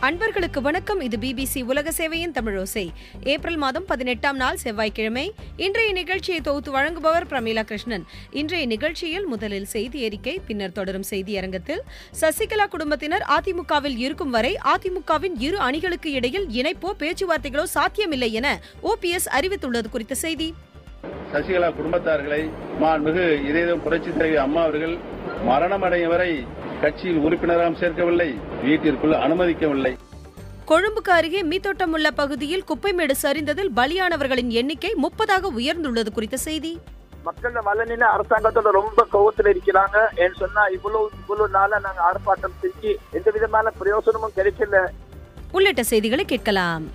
அன்பர்களுக்கு வணக்கம் இது பிபிசி உலக சேவையின் தமிழோசை ஏப்ரல் மாதம் பதினெட்டாம் நாள் செவ்வாய்க்கிழமை இன்றைய நிகழ்ச்சியை தொகுத்து வழங்குபவர் பிரமீளா கிருஷ்ணன் இன்றைய நிகழ்ச்சியில் முதலில் செய்தி அறிக்கை பின்னர் தொடரும் செய்தி அரங்கத்தில் சசிகலா குடும்பத்தினர் அதிமுகவில் இருக்கும் வரை அதிமுகவின் இரு அணிகளுக்கு இடையில் இணைப்போ பேச்சுவார்த்தைகளோ சாத்தியமில்லை என ஓபிஎஸ் அறிவித்துள்ளது குறித்த செய்தி சசிகலா குடும்பத்தார்களை மாண்புமிகு இதயம் புரட்சி தலைவி அம்மா அவர்கள் மரணமடையும் வரை கட்சியில் உறுப்பினராக சேர்க்கவில்லை வீட்டிற்குள் அனுமதிக்கவில்லை கொழும்புக்கு அருகே மீத்தோட்டம் உள்ள பகுதியில் குப்பைமேடு சரிந்ததில் பலியானவர்களின் எண்ணிக்கை முப்பதாக உயர்ந்துள்ளது குறித்த செய்தி மக்கள் வளநிலை அரசாங்கத்தோட ரொம்ப கோவத்துல இருக்கிறாங்க ஏன்னு சொன்னா இவ்வளவு இவ்வளவு நாளா நாங்க ஆர்ப்பாட்டம் செஞ்சு எந்த விதமான பிரயோசனமும் கிடைக்கல உள்ளிட்ட செய்திகளை கேட்கலாம்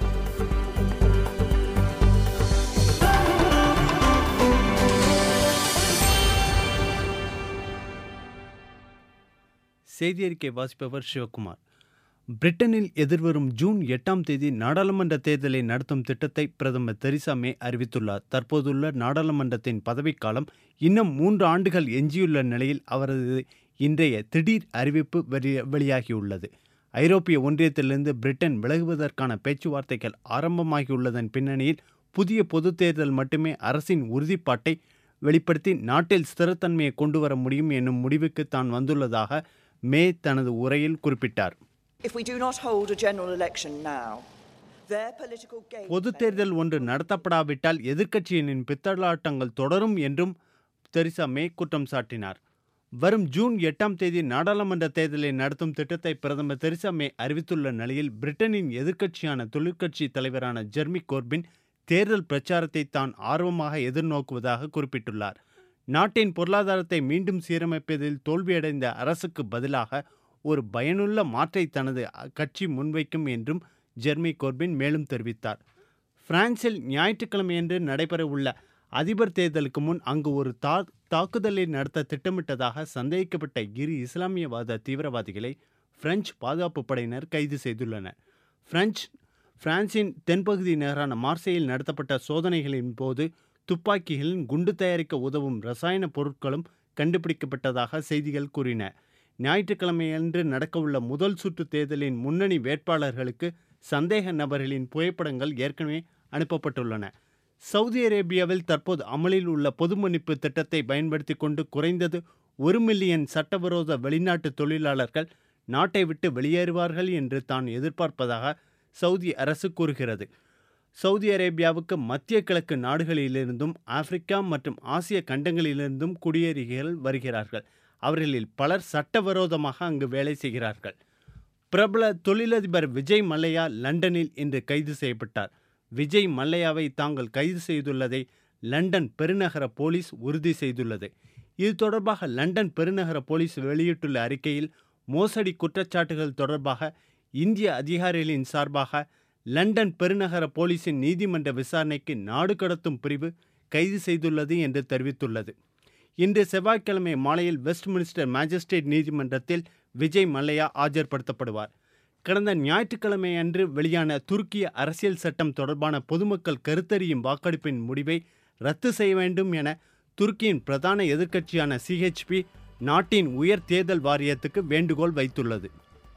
செய்தி அறிக்கை வாசிப்பவர் சிவகுமார் பிரிட்டனில் எதிர்வரும் ஜூன் எட்டாம் தேதி நாடாளுமன்ற தேர்தலை நடத்தும் திட்டத்தை பிரதமர் தெரிசா மே அறிவித்துள்ளார் தற்போதுள்ள நாடாளுமன்றத்தின் பதவிக்காலம் இன்னும் மூன்று ஆண்டுகள் எஞ்சியுள்ள நிலையில் அவரது இன்றைய திடீர் அறிவிப்பு வெளி- வெளியாகியுள்ளது ஐரோப்பிய ஒன்றியத்திலிருந்து பிரிட்டன் விலகுவதற்கான பேச்சுவார்த்தைகள் ஆரம்பமாகியுள்ளதன் பின்னணியில் புதிய பொதுத் தேர்தல் மட்டுமே அரசின் உறுதிப்பாட்டை வெளிப்படுத்தி நாட்டில் ஸ்திரத்தன்மையை கொண்டு வர முடியும் என்னும் முடிவுக்கு தான் வந்துள்ளதாக மே தனது உரையில் குறிப்பிட்டார் If we do not hold a general election now, their political game பொது தேர்தல் ஒன்று நடத்தப்படாவிட்டால் எதிர்க்கட்சியினின் பித்தலாட்டங்கள் தொடரும் என்றும் தெரிசா மே குற்றம் சாட்டினார் வரும் ஜூன் எட்டாம் தேதி நாடாளுமன்ற தேர்தலை நடத்தும் திட்டத்தை பிரதமர் தெரிசா மே அறிவித்துள்ள நிலையில் பிரிட்டனின் எதிர்க்கட்சியான தொழிற்கட்சி தலைவரான ஜெர்மி கோர்பின் தேர்தல் பிரச்சாரத்தை தான் ஆர்வமாக எதிர்நோக்குவதாக குறிப்பிட்டுள்ளார் நாட்டின் பொருளாதாரத்தை மீண்டும் சீரமைப்பதில் தோல்வியடைந்த அரசுக்கு பதிலாக ஒரு பயனுள்ள மாற்றை தனது கட்சி முன்வைக்கும் என்றும் ஜெர்மி கோர்பின் மேலும் தெரிவித்தார் பிரான்சில் ஞாயிற்றுக்கிழமையன்று நடைபெறவுள்ள அதிபர் தேர்தலுக்கு முன் அங்கு ஒரு தா தாக்குதலை நடத்த திட்டமிட்டதாக சந்தேகிக்கப்பட்ட இரு இஸ்லாமியவாத தீவிரவாதிகளை பிரெஞ்சு பாதுகாப்பு படையினர் கைது செய்துள்ளனர் பிரெஞ்சு பிரான்சின் தென்பகுதி நகரான மார்சேயில் நடத்தப்பட்ட சோதனைகளின் போது துப்பாக்கிகளின் குண்டு தயாரிக்க உதவும் ரசாயன பொருட்களும் கண்டுபிடிக்கப்பட்டதாக செய்திகள் கூறின ஞாயிற்றுக்கிழமையன்று நடக்கவுள்ள முதல் சுற்று தேர்தலின் முன்னணி வேட்பாளர்களுக்கு சந்தேக நபர்களின் புகைப்படங்கள் ஏற்கனவே அனுப்பப்பட்டுள்ளன சவுதி அரேபியாவில் தற்போது அமலில் உள்ள பொது மன்னிப்பு திட்டத்தை பயன்படுத்தி கொண்டு குறைந்தது ஒரு மில்லியன் சட்டவிரோத வெளிநாட்டு தொழிலாளர்கள் நாட்டை விட்டு வெளியேறுவார்கள் என்று தான் எதிர்பார்ப்பதாக சவுதி அரசு கூறுகிறது சவுதி அரேபியாவுக்கு மத்திய கிழக்கு நாடுகளிலிருந்தும் ஆப்பிரிக்கா மற்றும் ஆசிய கண்டங்களிலிருந்தும் குடியேறிகள் வருகிறார்கள் அவர்களில் பலர் சட்டவிரோதமாக அங்கு வேலை செய்கிறார்கள் பிரபல தொழிலதிபர் விஜய் மல்லையா லண்டனில் இன்று கைது செய்யப்பட்டார் விஜய் மல்லையாவை தாங்கள் கைது செய்துள்ளதை லண்டன் பெருநகர போலீஸ் உறுதி செய்துள்ளது இது தொடர்பாக லண்டன் பெருநகர போலீஸ் வெளியிட்டுள்ள அறிக்கையில் மோசடி குற்றச்சாட்டுகள் தொடர்பாக இந்திய அதிகாரிகளின் சார்பாக லண்டன் பெருநகர போலீசின் நீதிமன்ற விசாரணைக்கு நாடு கடத்தும் பிரிவு கைது செய்துள்ளது என்று தெரிவித்துள்ளது இன்று செவ்வாய்க்கிழமை மாலையில் வெஸ்ட்மினிஸ்டர் மேஜிஸ்ட்ரேட் நீதிமன்றத்தில் விஜய் மல்லையா ஆஜர்படுத்தப்படுவார் கடந்த ஞாயிற்றுக்கிழமை அன்று வெளியான துருக்கிய அரசியல் சட்டம் தொடர்பான பொதுமக்கள் கருத்தறியும் வாக்கெடுப்பின் முடிவை ரத்து செய்ய வேண்டும் என துருக்கியின் பிரதான எதிர்க்கட்சியான சிஹெச்பி நாட்டின் உயர் தேர்தல் வாரியத்துக்கு வேண்டுகோள் வைத்துள்ளது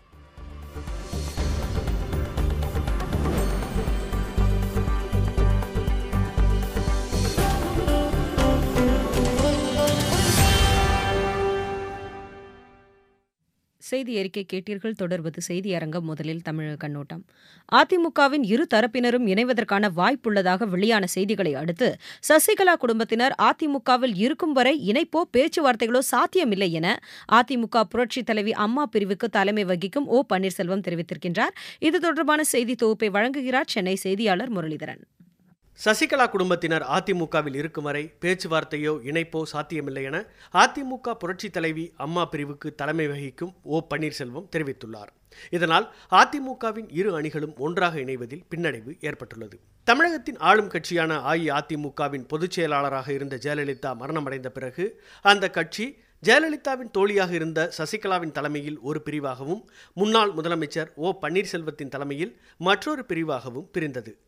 செய்தி அறிக்கை கேட்டீர்கள் தொடர்வது செய்தி அரங்கம் முதலில் தமிழக கண்ணோட்டம் அதிமுகவின் இரு தரப்பினரும் இணைவதற்கான வாய்ப்புள்ளதாக வெளியான செய்திகளை அடுத்து சசிகலா குடும்பத்தினர் அதிமுகவில் இருக்கும் வரை இணைப்போ பேச்சுவார்த்தைகளோ சாத்தியமில்லை என அதிமுக புரட்சித் தலைவி அம்மா பிரிவுக்கு தலைமை வகிக்கும் ஓ பன்னீர்செல்வம் தெரிவித்திருக்கின்றார் இது தொடர்பான செய்தி தொகுப்பை வழங்குகிறார் சென்னை செய்தியாளர் முரளிதரன் சசிகலா குடும்பத்தினர் அதிமுகவில் இருக்கும் வரை பேச்சுவார்த்தையோ இணைப்போ சாத்தியமில்லை என அதிமுக புரட்சித் தலைவி அம்மா பிரிவுக்கு தலைமை வகிக்கும் ஓ பன்னீர்செல்வம் தெரிவித்துள்ளார் இதனால் அதிமுகவின் இரு அணிகளும் ஒன்றாக இணைவதில் பின்னடைவு ஏற்பட்டுள்ளது தமிழகத்தின் ஆளும் கட்சியான அஇஅதிமுகவின் பொதுச் செயலாளராக இருந்த ஜெயலலிதா மரணமடைந்த பிறகு அந்த கட்சி ஜெயலலிதாவின் தோழியாக இருந்த சசிகலாவின் தலைமையில் ஒரு பிரிவாகவும் முன்னாள் முதலமைச்சர் ஓ பன்னீர்செல்வத்தின் தலைமையில் மற்றொரு பிரிவாகவும் பிரிந்தது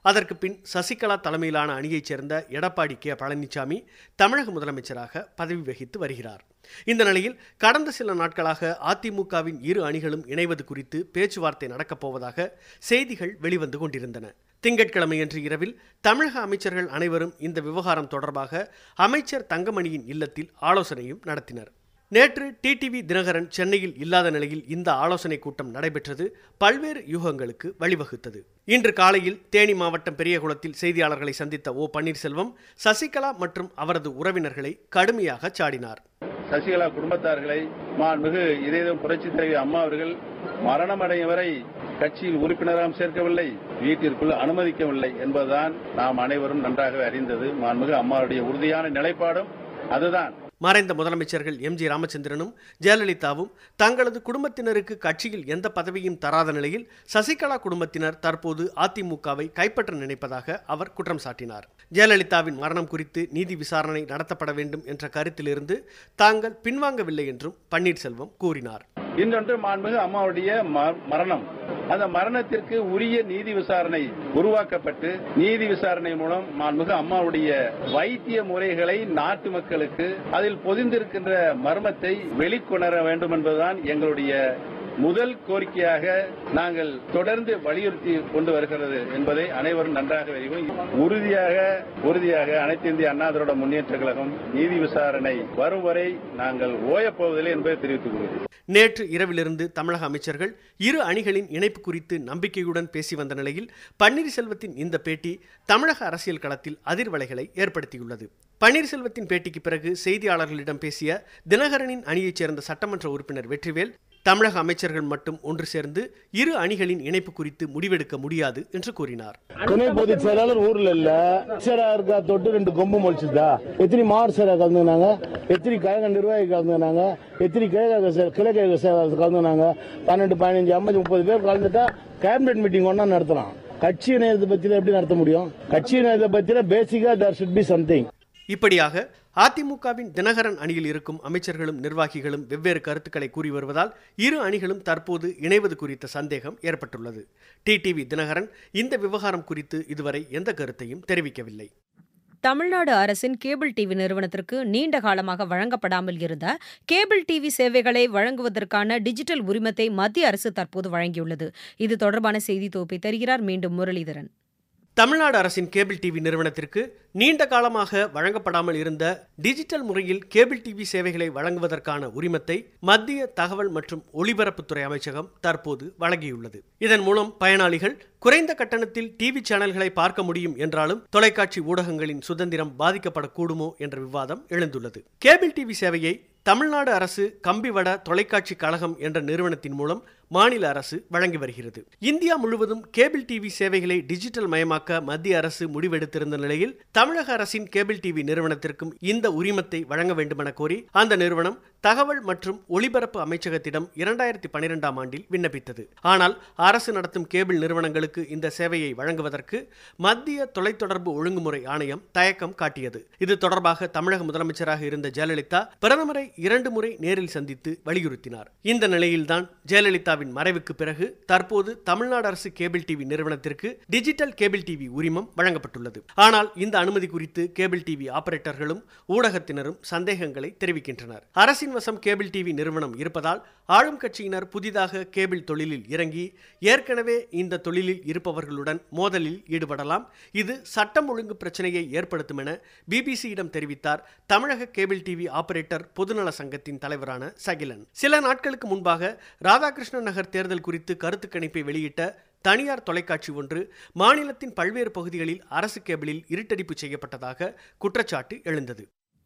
அதற்கு பின் சசிகலா தலைமையிலான அணியைச் சேர்ந்த எடப்பாடி கே பழனிசாமி தமிழக முதலமைச்சராக பதவி வகித்து வருகிறார் இந்த நிலையில் கடந்த சில நாட்களாக அதிமுகவின் இரு அணிகளும் இணைவது குறித்து பேச்சுவார்த்தை நடக்கப் போவதாக செய்திகள் வெளிவந்து கொண்டிருந்தன திங்கட்கிழமையன்று இரவில் தமிழக அமைச்சர்கள் அனைவரும் இந்த விவகாரம் தொடர்பாக அமைச்சர் தங்கமணியின் இல்லத்தில் ஆலோசனையும் நடத்தினர் நேற்று டிடிவி தினகரன் சென்னையில் இல்லாத நிலையில் இந்த ஆலோசனை கூட்டம் நடைபெற்றது பல்வேறு யூகங்களுக்கு வழிவகுத்தது இன்று காலையில் தேனி மாவட்டம் பெரியகுளத்தில் செய்தியாளர்களை சந்தித்த ஓ பன்னீர்செல்வம் சசிகலா மற்றும் அவரது உறவினர்களை கடுமையாக சாடினார் சசிகலா குடும்பத்தார்களை மாண்புமிகு இதயம் புரட்சி தலைவி அம்மா அவர்கள் மரணமடையும் வரை கட்சியில் உறுப்பினராம் சேர்க்கவில்லை வீட்டிற்குள் அனுமதிக்கவில்லை என்பதுதான் நாம் அனைவரும் நன்றாகவே அறிந்தது மாண்புமிகு அம்மாவுடைய உறுதியான நிலைப்பாடும் அதுதான் மறைந்த முதலமைச்சர்கள் எம் ஜி ராமச்சந்திரனும் ஜெயலலிதாவும் தங்களது குடும்பத்தினருக்கு கட்சியில் எந்த பதவியும் தராத நிலையில் சசிகலா குடும்பத்தினர் தற்போது அதிமுகவை கைப்பற்ற நினைப்பதாக அவர் குற்றம் சாட்டினார் ஜெயலலிதாவின் மரணம் குறித்து நீதி விசாரணை நடத்தப்பட வேண்டும் என்ற கருத்திலிருந்து தாங்கள் பின்வாங்கவில்லை என்றும் பன்னீர்செல்வம் கூறினார் இன்னொன்று மாண்புமிகு அம்மாவுடைய ம- மரணம் அந்த மரணத்திற்கு உரிய நீதி விசாரணை உருவாக்கப்பட்டு நீதி விசாரணை மூலம் மாண்புமிகு அம்மாவுடைய வைத்திய முறைகளை நாட்டு மக்களுக்கு அதில் பொதிந்திருக்கின்ற மர்மத்தை வெளிக்கொணர வேண்டும் என்பதுதான் எங்களுடைய முதல் கோரிக்கையாக நாங்கள் தொடர்ந்து வலியுறுத்தி கொண்டு வருகிறது என்பதை அனைவரும் நன்றாக அறிவோம் உறுதியாக உறுதியாக அனைத்து இந்திய அண்ணா திராவிட முன்னேற்ற கழகம் நீதி விசாரணை வரும் வரை நாங்கள் ஓயப் போவதில்லை என்பதை தெரிவித்துக் கொள்கிறேன் நேற்று இரவிலிருந்து தமிழக அமைச்சர்கள் இரு அணிகளின் இணைப்பு குறித்து நம்பிக்கையுடன் பேசி வந்த நிலையில் பன்னீர்செல்வத்தின் இந்த பேட்டி தமிழக அரசியல் களத்தில் அதிர்வலைகளை ஏற்படுத்தியுள்ளது பன்னீர்செல்வத்தின் பேட்டிக்கு பிறகு செய்தியாளர்களிடம் பேசிய தினகரனின் அணியைச் சேர்ந்த சட்டமன்ற உறுப்பினர் வெற்றிவேல் தமிழக அமைச்சர்கள் மட்டும் ஒன்று சேர்ந்து இரு அணிகளின் இணைப்பு குறித்து முடிவெடுக்க முடியாது என்று கூறினார் துணை பொதுச் செயலாளர் ஊர்ல இல்ல சேரா இருக்கா தொட்டு ரெண்டு கொம்பு முளைச்சுதா எத்தனை மாவட்ட சேரா கலந்துனாங்க எத்தனை கழக நிர்வாகி கலந்துனாங்க எத்தனை கிழக சே- கிழக்கு சேவை கலந்துனாங்க பன்னெண்டு பதினஞ்சு ஐம்பது முப்பது பேர் கலந்துட்டா கேபினெட் மீட்டிங் ஒன்னா நடத்தலாம் கட்சி இணையத்தை பத்தில எப்படி நடத்த முடியும் கட்சி இணையத்தை பத்தில பேசிக்கா தர் ஷுட் பி சம்திங் இப்படியாக அதிமுகவின் தினகரன் அணியில் இருக்கும் அமைச்சர்களும் நிர்வாகிகளும் வெவ்வேறு கருத்துக்களை கூறி வருவதால் இரு அணிகளும் தற்போது இணைவது குறித்த சந்தேகம் ஏற்பட்டுள்ளது டிடிவி தினகரன் இந்த விவகாரம் குறித்து இதுவரை எந்த கருத்தையும் தெரிவிக்கவில்லை தமிழ்நாடு அரசின் கேபிள் டிவி நிறுவனத்திற்கு நீண்ட காலமாக வழங்கப்படாமல் இருந்த கேபிள் டிவி சேவைகளை வழங்குவதற்கான டிஜிட்டல் உரிமத்தை மத்திய அரசு தற்போது வழங்கியுள்ளது இது தொடர்பான செய்தி தொகுப்பை தருகிறார் மீண்டும் முரளிதரன் தமிழ்நாடு அரசின் கேபிள் டிவி நிறுவனத்திற்கு நீண்ட காலமாக வழங்கப்படாமல் இருந்த டிஜிட்டல் முறையில் கேபிள் டிவி சேவைகளை வழங்குவதற்கான உரிமத்தை மத்திய தகவல் மற்றும் ஒலிபரப்புத்துறை அமைச்சகம் தற்போது வழங்கியுள்ளது இதன் மூலம் பயனாளிகள் குறைந்த கட்டணத்தில் டிவி சேனல்களை பார்க்க முடியும் என்றாலும் தொலைக்காட்சி ஊடகங்களின் சுதந்திரம் பாதிக்கப்படக்கூடுமோ என்ற விவாதம் எழுந்துள்ளது கேபிள் டிவி சேவையை தமிழ்நாடு அரசு கம்பிவட தொலைக்காட்சி கழகம் என்ற நிறுவனத்தின் மூலம் மாநில அரசு வழங்கி வருகிறது இந்தியா முழுவதும் கேபிள் டிவி சேவைகளை டிஜிட்டல் மயமாக்க மத்திய அரசு முடிவெடுத்திருந்த நிலையில் தமிழக அரசின் கேபிள் டிவி நிறுவனத்திற்கும் இந்த உரிமத்தை வழங்க வேண்டுமென கோரி அந்த நிறுவனம் தகவல் மற்றும் ஒலிபரப்பு அமைச்சகத்திடம் இரண்டாயிரத்தி பனிரெண்டாம் ஆண்டில் விண்ணப்பித்தது ஆனால் அரசு நடத்தும் கேபிள் நிறுவனங்களுக்கு இந்த சேவையை வழங்குவதற்கு மத்திய தொலைத்தொடர்பு ஒழுங்குமுறை ஆணையம் தயக்கம் காட்டியது இது தொடர்பாக தமிழக முதலமைச்சராக இருந்த ஜெயலலிதா பிரதமரை இரண்டு முறை நேரில் சந்தித்து வலியுறுத்தினார் இந்த நிலையில்தான் ஜெயலலிதாவின் மறைவுக்கு பிறகு தற்போது தமிழ்நாடு அரசு கேபிள் டிவி நிறுவனத்திற்கு டிஜிட்டல் கேபிள் டிவி உரிமம் வழங்கப்பட்டுள்ளது ஆனால் இந்த அனுமதி குறித்து கேபிள் டிவி ஆபரேட்டர்களும் ஊடகத்தினரும் சந்தேகங்களை தெரிவிக்கின்றனர் அரசின் வசம் கேபிள் டிவி நிறுவனம் இருப்பதால் ஆளும் கட்சியினர் புதிதாக கேபிள் தொழிலில் இறங்கி ஏற்கனவே இந்த தொழிலில் இருப்பவர்களுடன் மோதலில் ஈடுபடலாம் இது சட்டம் ஒழுங்கு பிரச்சனையை ஏற்படுத்தும் என பிபிசியிடம் தெரிவித்தார் தமிழக கேபிள் டிவி ஆபரேட்டர் பொதுநல சங்கத்தின் தலைவரான சகிலன் சில நாட்களுக்கு முன்பாக ராதாகிருஷ்ணன் நகர் தேர்தல் குறித்து கருத்து கணிப்பை வெளியிட்ட தனியார் தொலைக்காட்சி ஒன்று மாநிலத்தின் பல்வேறு பகுதிகளில் அரசு கேபிளில் இருட்டடிப்பு செய்யப்பட்டதாக குற்றச்சாட்டு எழுந்தது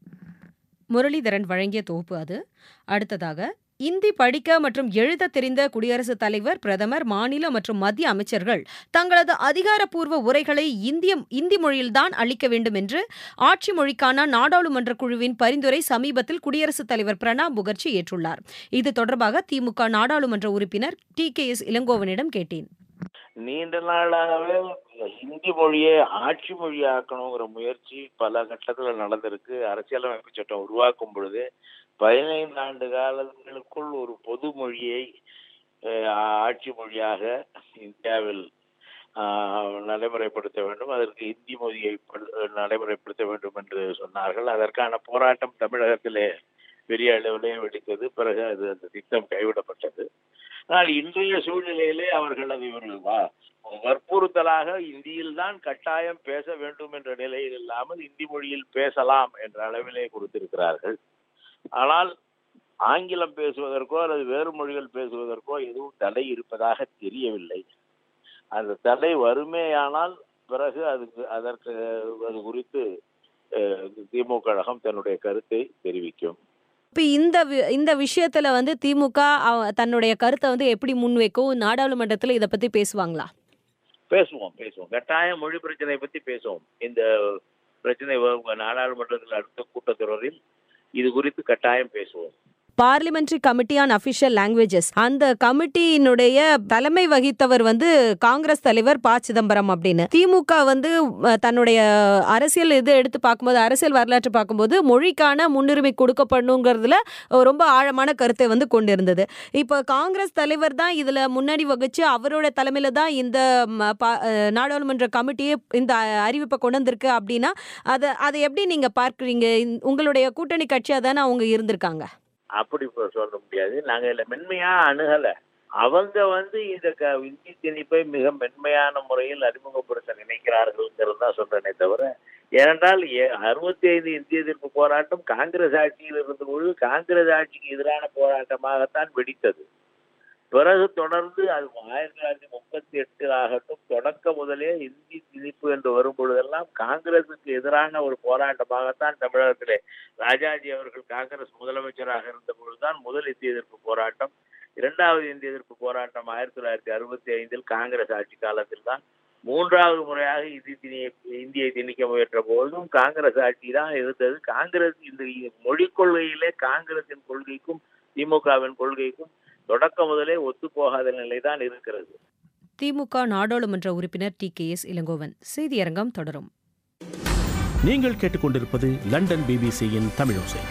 முரளிதரன் வழங்கிய தொகுப்பு அது அடுத்ததாக இந்தி படிக்க மற்றும் எழுத தெரிந்த குடியரசுத் தலைவர் பிரதமர் மாநில மற்றும் மத்திய அமைச்சர்கள் தங்களது அதிகாரப்பூர்வ உரைகளை இந்திய இந்தி மொழியில்தான் அளிக்க வேண்டும் என்று ஆட்சி மொழிக்கான நாடாளுமன்ற குழுவின் பரிந்துரை சமீபத்தில் குடியரசுத் தலைவர் பிரணாப் முகர்ஜி ஏற்றுள்ளார் இது தொடர்பாக திமுக நாடாளுமன்ற உறுப்பினர் டி கே எஸ் இளங்கோவனிடம் கேட்டேன் நீண்ட நாளாகவே ஹிந்தி மொழியை ஆட்சி மொழியாக்கணுங்கிற முயற்சி பல கட்டத்துல நடந்திருக்கு அரசியலமைப்பு சட்டம் உருவாக்கும் பொழுது பதினைந்து ஆண்டு காலங்களுக்குள் ஒரு பொது மொழியை அஹ், ஆட்சி மொழியாக இந்தியாவில் ஆஹ், நடைமுறைப்படுத்த வேண்டும் அதற்கு இந்தி மொழியை பல்- நடைமுறைப்படுத்த வேண்டும் என்று சொன்னார்கள் அதற்கான போராட்டம் தமிழகத்திலே பெரிய அளவிலே வெடித்தது பிறகு அது அந்த திட்டம் கைவிடப்பட்டது ஆனால் இன்றைய சூழ்நிலையிலே அவர்கள் அதை ஒரு வா- வற்புறுத்தலாக இந்தியில் தான் கட்டாயம் பேச வேண்டும் என்ற நிலையில் இல்லாமல் இந்தி மொழியில் பேசலாம் என்ற அளவிலே கொடுத்திருக்கிறார்கள் ஆனால் ஆங்கிலம் பேசுவதற்கோ அல்லது வேறு மொழிகள் பேசுவதற்கோ எதுவும் தடை இருப்பதாக தெரியவில்லை அந்த தடை வருமேயானால் பிறகு அதுக்கு அதற்கு அது குறித்து அஹ், திமுக கழகம் தன்னுடைய கருத்தை தெரிவிக்கும் இப்போ இந்த வி- இந்த விஷயத்துல வந்து திமுக அவ- தன்னுடைய கருத்தை வந்து எப்படி முன்வைக்கும் நாடாளுமன்றத்துல இதை பத்தி பேசுவாங்களா பேசுவோம் பேசுவோம் கட்டாயம் மொழி பிரச்சனை பத்தி பேசுவோம் இந்த பிரச்சனை வரும் நாடாளுமன்றத்தில் அடுத்த கூட்டத்தொடரில் இது குறித்து கட்டாயம் பேசுவோம் parliamentary committee on official languages அந்த கமிட்டியினுடைய தலைமை வகித்தவர் வந்து காங்கிரஸ் தலைவர் ப சிதம்பரம் அப்படின்னு திமுக வந்து அஹ், தன்னுடைய அரசியல் இது எடுத்து பார்க்கும்போது அரசியல் வரலாற்று பார்க்கும்போது மொழிக்கான முன்னுரிமை கொடுக்கப்படணுங்கிறதுல அஹ், ரொம்ப ஆழமான கருத்தை வந்து கொண்டிருந்தது இப்போ காங்கிரஸ் தலைவர் தான் இதுல முன்னாடி வகிச்சு அவரோட தலைமையில தான் இந்த ம, பா- அஹ், நாடாளுமன்ற கமிட்டியே இந்த அஹ், அறிவிப்பை கொண்டு வந்திருக்கு அப்படின்னா அதை அதை எப்படி நீங்க பார்க்குறீங்க இந்த- உங்களுடைய கூட்டணி கட்சியாக தானே அவங்க இருந்திருக்காங்க அப்படி இப்ப சொல்ல முடியாது நாங்க இதுல மென்மையா அணுகல அவங்க வந்து இந்த க இந்தி திணிப்பை மிக மென்மையான முறையில் அறிமுகப்படுத்த நினைக்கிறார்கள்ங்கிறது தான் சொல்றேனே தவிர ஏனென்றால் அறுபத்தி ஐந்து இந்திய எதிர்ப்பு போராட்டம் காங்கிரஸ் ஆட்சியில் இருந்த பொழுது காங்கிரஸ் ஆட்சிக்கு எதிரான போராட்டமாகத்தான் வெடித்தது பிறகு தொடர்ந்து அது ஆயிரத்தி தொள்ளாயிரத்தி முப்பத்தி எட்டு ஆகட்டும் தொடக்க முதலே இந்தி திணிப்பு என்று வரும் பொழுதெல்லாம் காங்கிரசுக்கு எதிரான ஒரு போராட்டமாகத்தான் தமிழகத்திலே ராஜாஜி அவர்கள் காங்கிரஸ் முதலமைச்சராக இருந்த பொழுதுதான் முதல் இந்திய எதிர்ப்பு போராட்டம் இரண்டாவது இந்திய எதிர்ப்பு போராட்டம் ஆயிரத்தி தொள்ளாயிரத்தி அறுபத்தி ஐந்தில் காங்கிரஸ் ஆட்சி காலத்தில் தான் மூன்றாவது முறையாக இந்தி திணிய இந்தியை திணிக்க முயன்ற போதும் காங்கிரஸ் ஆட்சி தான் இருந்தது காங்கிரஸ் இந்த மொழிக் கொள்கையிலே காங்கிரசின் கொள்கைக்கும் திமுகவின் கொள்கைக்கும் தொடக்க முதலே ஒத்துப்போகாத நிலைதான் இருக்கிறது திமுக நாடாளுமன்ற உறுப்பினர் டி கே எஸ் இளங்கோவன் செய்தியரங்கம் தொடரும் நீங்கள் கேட்டுக்கொண்டிருப்பது லண்டன் பிபிசியின் தமிழோசை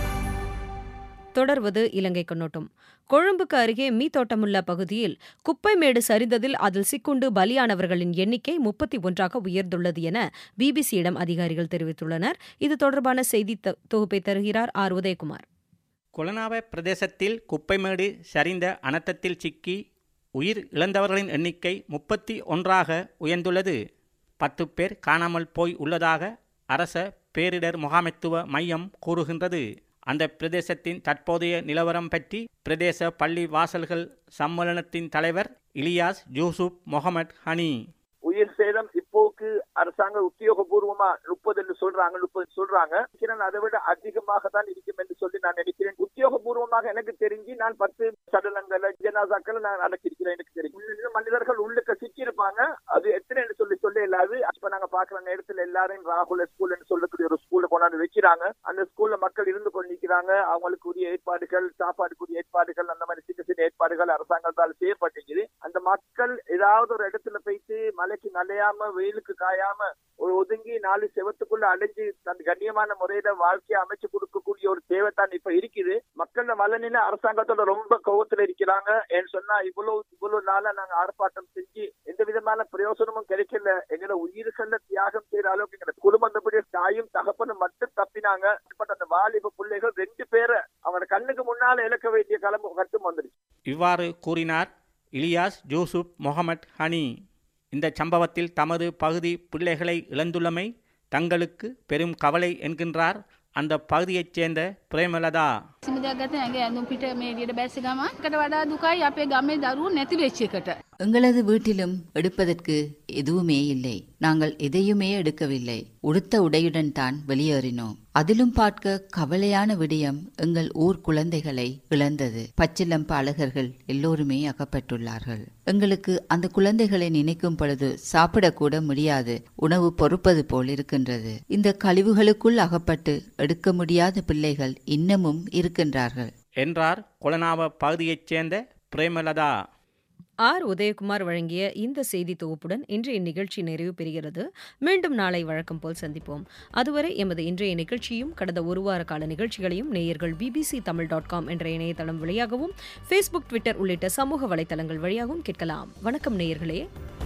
தொடர்வது இலங்கை கண்ணோட்டம் கொழும்புக்கு அருகே மீத்தோட்டமுள்ள பகுதியில் குப்பைமேடு சரிந்ததில் அதில் சிக்குண்டு பலியானவர்களின் எண்ணிக்கை முப்பத்தி ஒன்றாக உயர்ந்துள்ளது என பிபிசியிடம் அதிகாரிகள் தெரிவித்துள்ளனர் இது தொடர்பான செய்தி தொ- தொகுப்பை தருகிறார் ஆர் உதயகுமார் கொலனாவ பிரதேசத்தில் குப்பைமேடு சரிந்த அனர்த்தத்தில் சிக்கி உயிர் இழந்தவர்களின் எண்ணிக்கை முப்பத்தி ஒன்றாக உயர்ந்துள்ளது பத்து பேர் காணாமல் போய் உள்ளதாக அரச பேரிடர் முகாமைத்துவ மையம் கூறுகின்றது அந்த பிரதேசத்தின் தற்போதைய நிலவரம் பற்றி பிரதேச பள்ளி வாசல்கள் சம்மேளனத்தின் தலைவர் இலியாஸ் ஜூசுப் முகமட் ஹனி உயிர் சேதம் இப்போக்கு அரசாங்க உத்தியோகபூர்வமா முப்பது என்று சொல்றாங்க முப்பது சொல்றாங்க நினைக்கிறேன் அதை விட அதிகமாக தான் இருக்கும் என்று சொல்லி நான் நினைக்கிறேன் உத்தியோகபூர்வமாக எனக்கு தெரிஞ்சு நான் பத்து சடலங்களை ஜனாசாக்களை நான் அடக்கியிருக்கிறேன் எனக்கு தெரியும் இன்னும் மனிதர்கள் உள்ளுக்க சிக்கியிருப்பாங்க அது எத்தனை என்று சொல்லி சொல்ல இல்லாது அப்ப நாங்க பாக்குற நேரத்துல எல்லாரையும் ராகுல ஸ்கூல் என்று சொல்லக்கூடிய ஒரு ஸ்கூல்ல கொண்டாந்து வைக்கிறாங்க அந்த ஸ்கூல்ல மக்கள் இருந்து கொண்டு நிக்கிறாங்க அவங்களுக்கு உரிய ஏற்பாடுகள் சாப்பாடுக்குரிய ஏற்பாடுகள் அந்த மாதிரி சின்ன சின்ன ஏற்பாடுகள் அரசாங்கத்தால் செய்யப்பட்டிருக்குது அந்த மக்கள் ஏதாவது ஒரு இடத்துல போயிட்டு மழைக்கு நனையாம வெயிலுக்கு காயாம ஒரு ஒதுங்கி நாலு செவத்துக்குள்ள அடைஞ்சு தன் கண்ணியமான முறையில வாழ்க்கையை அமைச்சு கொடுக்கக்கூடிய ஒரு தேவை தான் இப்ப இருக்குது மக்கள் மலநில அரசாங்கத்தோட ரொம்ப கோவத்துல இருக்கிறாங்க ஏன்னு சொன்னா இவ்வளவு இவ்வளவு நாளா நாங்க ஆர்ப்பாட்டம் செஞ்சு எந்த விதமான பிரயோசனமும் கிடைக்கல எங்களை உயிர்கள்ல தியாகம் செய்யற அளவுக்கு எங்களை குடும்பத்தப்படிய தாயும் தகப்பனும் மட்டும் தப்பினாங்க பட் அந்த வாலிப பிள்ளைகள் ரெண்டு பேரை அவன கண்ணுக்கு முன்னால இழக்க வேண்டிய கிளம்பு கட்டும் வந்துருச்சு இவ்வாறு கூறினார் இலியாஸ் ஜூசுப் முகமட் ஹனி இந்த சம்பவத்தில் தமது பகுதி பிள்ளைகளை இழந்துள்ளமை தங்களுக்கு பெரும் கவலை என்கின்றார் அந்த பகுதியைச் சேர்ந்த பிரேமலதா සිමදක් ගත ඇගේ ඇඳුම් පිට මේ එළියට බැස්ස ගමන් එකට වඩා දුකයි අපේ ගමේ දරුවෝ නැති වෙච්ච එකට. எங்களது வீட்டிலும் எடுப்பதற்கு எதுவுமே இல்லை நாங்கள் எதையுமே எடுக்கவில்லை உடுத்த உடையுடன் தான் வெளியேறினோம் அதிலும் பார்க்க கவலையான விடயம் எங்கள் ஊர் குழந்தைகளை இழந்தது பச்சிலம் பாலகர்கள் எல்லோருமே அகப்பட்டுள்ளார்கள் எங்களுக்கு அந்த குழந்தைகளை நினைக்கும் பொழுது சாப்பிடக்கூட முடியாது உணவு பொறுப்பது போல் இருக்கின்றது இந்த கழிவுகளுக்குள் அகப்பட்டு எடுக்க முடியாத பிள்ளைகள் இன்னமும் இருக்கின்றார்கள் என்றார் கொலனாவ பகுதியைச் சேர்ந்த பிரேமலதா ஆர் உதயகுமார் வழங்கிய இந்த செய்தி தொகுப்புடன் இன்றைய நிகழ்ச்சி நிறைவு பெறுகிறது மீண்டும் நாளை வழக்கம் போல் சந்திப்போம் அதுவரை எமது இன்றைய நிகழ்ச்சியும் கடந்த ஒரு வார கால நிகழ்ச்சிகளையும் நேயர்கள் பிபிசி தமிழ் டாட் காம் என்ற இணையதளம் வழியாகவும் ஃபேஸ்புக் ட்விட்டர் உள்ளிட்ட சமூக வலைதளங்கள் வழியாகவும் கேட்கலாம் வணக்கம் நேயர்களே